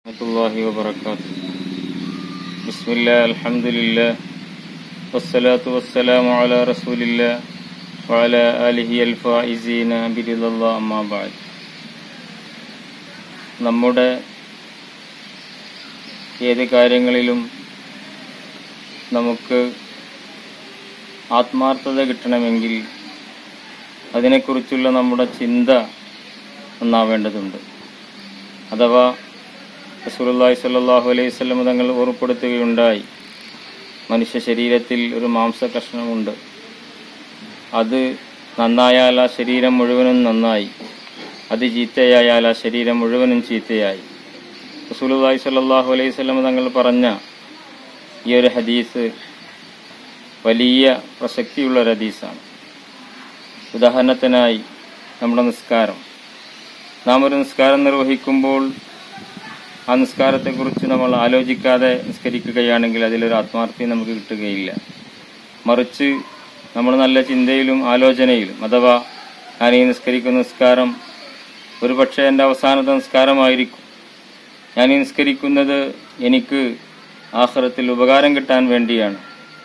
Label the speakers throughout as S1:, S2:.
S1: ورحمة الله وبركاته بسم الله الحمد لله والصلاة والسلام على رسول الله وعلى آله الفائزين برضا الله أما بعد നമ്മുടെ ഏത് കാര്യങ്ങളിലും നമുക്ക് ആത്മാർത്ഥത കിട്ടണമെങ്കിൽ അതിനെക്കുറിച്ചുള്ള നമ്മുടെ ചിന്ത നന്നാവേണ്ടതുണ്ട് അഥവാ റസൂലുള്ളാഹി സ്വല്ലല്ലാഹു അലൈഹി വസല്ലം തങ്ങൾ ഓർപ്പെടുത്തുകയുണ്ടായി മനുഷ്യ ശരീരത്തിൽ ഒരു മാംസ കഷ്ണമുണ്ട് അത് നന്നായാൽ ആ ശരീരം മുഴുവനും നന്നായി അത് ചീത്തയായാൽ ആ ശരീരം മുഴുവനും ചീത്തയായി റസൂലുള്ളാഹി സ്വല്ലല്ലാഹു അലൈഹി വസല്ലം തങ്ങൾ പറഞ്ഞ ഈ ഒരു ഹദീസ് വലിയ പ്രസക്തിയുള്ള ഒരു ഹദീസാണ് ഉദാഹരണത്തിനായി നമ്മുടെ നിസ്കാരം നാം ഒരു നിസ്കാരം നിർവഹിക്കുമ്പോൾ ആ നിസ്കാരത്തെക്കുറിച്ച് നമ്മൾ ആലോചിക്കാതെ നിസ്കരിക്കുകയാണെങ്കിൽ അതിലൊരു ആത്മാർത്ഥ്യം നമുക്ക് കിട്ടുകയില്ല മറിച്ച് നമ്മൾ നല്ല ചിന്തയിലും ആലോചനയിലും അഥവാ ഞാൻ ഈ നിസ്കരിക്കുന്ന നിസ്കാരം ഒരു പക്ഷേ എൻ്റെ അവസാനത്തെ നിസ്കാരമായിരിക്കും ഞാൻ ഈ നിസ്കരിക്കുന്നത് എനിക്ക് ആഹ്റത്തിൽ ഉപകാരം കിട്ടാൻ വേണ്ടിയാണ്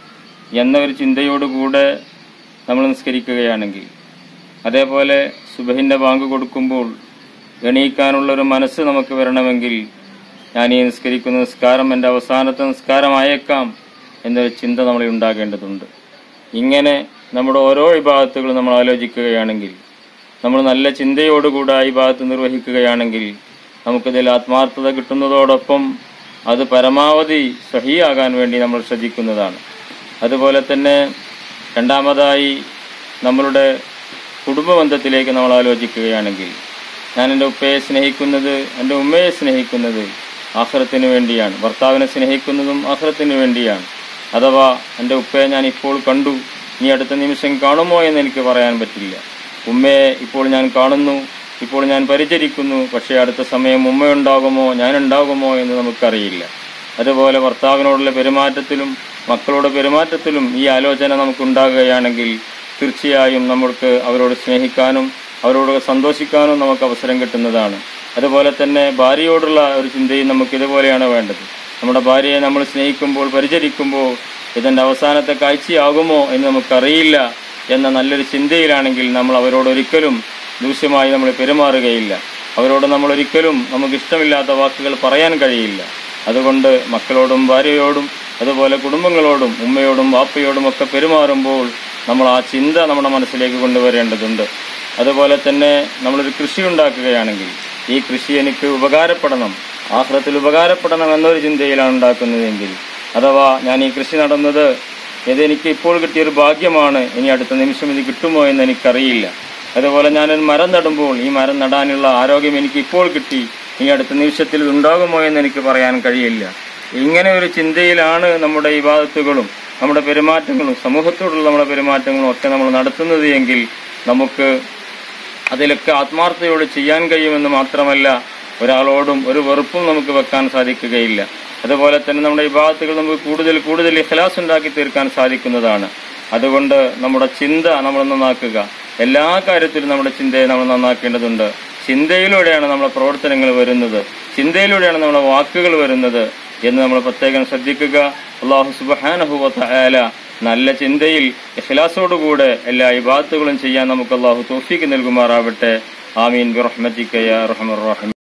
S1: എന്ന ഒരു ചിന്തയോടുകൂടെ നമ്മൾ നിസ്കരിക്കുകയാണെങ്കിൽ അതേപോലെ സുബഹിൻ്റെ ബാങ്ക് കൊടുക്കുമ്പോൾ എണീക്കാനുള്ള ഒരു മനസ്സ് നമുക്ക് വരണമെങ്കിൽ ഞാൻ ഈ നിസ്കരിക്കുന്ന നിസ്കാരം എൻ്റെ അവസാനത്തെ നിസ്കാരമായേക്കാം എന്നൊരു ചിന്ത നമ്മളിൽ ഉണ്ടാകേണ്ടതുണ്ട് ഇങ്ങനെ നമ്മുടെ ഓരോ വിഭാഗത്തുകളും നമ്മൾ ആലോചിക്കുകയാണെങ്കിൽ നമ്മൾ നല്ല ചിന്തയോടുകൂടെ ഈ ഭാഗത്ത് നിർവഹിക്കുകയാണെങ്കിൽ നമുക്കിതിൽ ആത്മാർത്ഥത കിട്ടുന്നതോടൊപ്പം അത് പരമാവധി സഹിയാകാൻ വേണ്ടി നമ്മൾ ശ്രദ്ധിക്കുന്നതാണ് അതുപോലെ തന്നെ രണ്ടാമതായി നമ്മളുടെ കുടുംബബന്ധത്തിലേക്ക് നമ്മൾ ആലോചിക്കുകയാണെങ്കിൽ ഞാൻ എൻ്റെ ഉപ്പയെ സ്നേഹിക്കുന്നത് എൻ്റെ ഉമ്മയെ സ്നേഹിക്കുന്നത് ആഹ്റത്തിന് വേണ്ടിയാണ് ഭർത്താവിനെ സ്നേഹിക്കുന്നതും ആഹ്റത്തിന് വേണ്ടിയാണ് അഥവാ എൻ്റെ ഉപ്പയെ ഞാൻ ഇപ്പോൾ കണ്ടു ഇനി അടുത്ത നിമിഷം കാണുമോ എന്ന് എനിക്ക് പറയാൻ പറ്റില്ല ഉമ്മയെ ഇപ്പോൾ ഞാൻ കാണുന്നു ഇപ്പോൾ ഞാൻ പരിചരിക്കുന്നു പക്ഷേ അടുത്ത സമയം ഉമ്മയുണ്ടാകുമോ ഞാൻ ഉണ്ടാകുമോ എന്ന് നമുക്കറിയില്ല അതുപോലെ ഭർത്താവിനോടുള്ള പെരുമാറ്റത്തിലും മക്കളുടെ പെരുമാറ്റത്തിലും ഈ ആലോചന നമുക്കുണ്ടാകുകയാണെങ്കിൽ തീർച്ചയായും നമുക്ക് അവരോട് സ്നേഹിക്കാനും അവരോട് സന്തോഷിക്കാനും നമുക്ക് അവസരം കിട്ടുന്നതാണ് അതുപോലെ തന്നെ ഭാര്യയോടുള്ള ഒരു ചിന്തയും നമുക്ക് ഇതുപോലെയാണ് വേണ്ടത് നമ്മുടെ ഭാര്യയെ നമ്മൾ സ്നേഹിക്കുമ്പോൾ പരിചരിക്കുമ്പോൾ ഇതിൻ്റെ അവസാനത്തെ കാഴ്ചയാകുമോ എന്ന് നമുക്കറിയില്ല എന്ന നല്ലൊരു ചിന്തയിലാണെങ്കിൽ നമ്മൾ അവരോട് ഒരിക്കലും ദൂഷ്യമായി നമ്മൾ പെരുമാറുകയില്ല അവരോട് നമ്മൾ ഒരിക്കലും നമുക്ക് ഇഷ്ടമില്ലാത്ത വാക്കുകൾ പറയാൻ കഴിയില്ല അതുകൊണ്ട് മക്കളോടും ഭാര്യയോടും അതുപോലെ കുടുംബങ്ങളോടും ഉമ്മയോടും വാപ്പയോടും ഒക്കെ പെരുമാറുമ്പോൾ നമ്മൾ ആ ചിന്ത നമ്മുടെ മനസ്സിലേക്ക് കൊണ്ടുവരേണ്ടതുണ്ട് അതുപോലെ തന്നെ നമ്മളൊരു കൃഷി ഉണ്ടാക്കുകയാണെങ്കിൽ ഈ കൃഷി എനിക്ക് ഉപകാരപ്പെടണം ആഹ്റത്തിൽ ഉപകാരപ്പെടണം എന്നൊരു ചിന്തയിലാണ് ഉണ്ടാക്കുന്നതെങ്കിൽ അഥവാ ഞാൻ ഈ കൃഷി നടന്നത് ഇതെനിക്ക് ഇപ്പോൾ കിട്ടിയൊരു ഭാഗ്യമാണ് ഇനി അടുത്ത നിമിഷം ഇത് കിട്ടുമോ എന്ന് എനിക്കറിയില്ല അതുപോലെ ഞാനൊരു മരം നടുമ്പോൾ ഈ മരം നടാനുള്ള ആരോഗ്യം എനിക്ക് ഇപ്പോൾ കിട്ടി ഇനി അടുത്ത നിമിഷത്തിൽ ഇത് ഉണ്ടാകുമോ എന്ന് എനിക്ക് പറയാൻ കഴിയില്ല ഇങ്ങനെ ഒരു ചിന്തയിലാണ് നമ്മുടെ ഈ ബാധത്തുകളും നമ്മുടെ പെരുമാറ്റങ്ങളും സമൂഹത്തോടുള്ള നമ്മുടെ പെരുമാറ്റങ്ങളും ഒക്കെ നമ്മൾ നടത്തുന്നത് എങ്കിൽ നമുക്ക് അതിലൊക്കെ ആത്മാർത്ഥതയോട് ചെയ്യാൻ കഴിയുമെന്ന് മാത്രമല്ല ഒരാളോടും ഒരു വെറുപ്പും നമുക്ക് വെക്കാൻ സാധിക്കുകയില്ല അതുപോലെ തന്നെ നമ്മുടെ വിഭാഗത്തുകൾ നമുക്ക് കൂടുതൽ കൂടുതൽ ഇഖലാസ് ഉണ്ടാക്കി തീർക്കാൻ സാധിക്കുന്നതാണ് അതുകൊണ്ട് നമ്മുടെ ചിന്ത നമ്മൾ നന്നാക്കുക എല്ലാ കാര്യത്തിലും നമ്മുടെ ചിന്തയെ നമ്മൾ നന്നാക്കേണ്ടതുണ്ട് ചിന്തയിലൂടെയാണ് നമ്മുടെ പ്രവർത്തനങ്ങൾ വരുന്നത് ചിന്തയിലൂടെയാണ് നമ്മുടെ വാക്കുകൾ വരുന്നത് എന്ന് നമ്മൾ പ്രത്യേകം ശ്രദ്ധിക്കുക അള്ളാഹു സുബാനഹുല നല്ല ചിന്തയിൽ ഇഖ്ലാസോടുകൂടെ എല്ലാ ഇബാത്തുകളും ചെയ്യാൻ നമുക്ക് അള്ളാഹു തോഫീക്ക് നൽകുമാറാവട്ടെ ആമീൻ ബിറഹ്മത്തിക്കയ റഹ്മർ റഹീം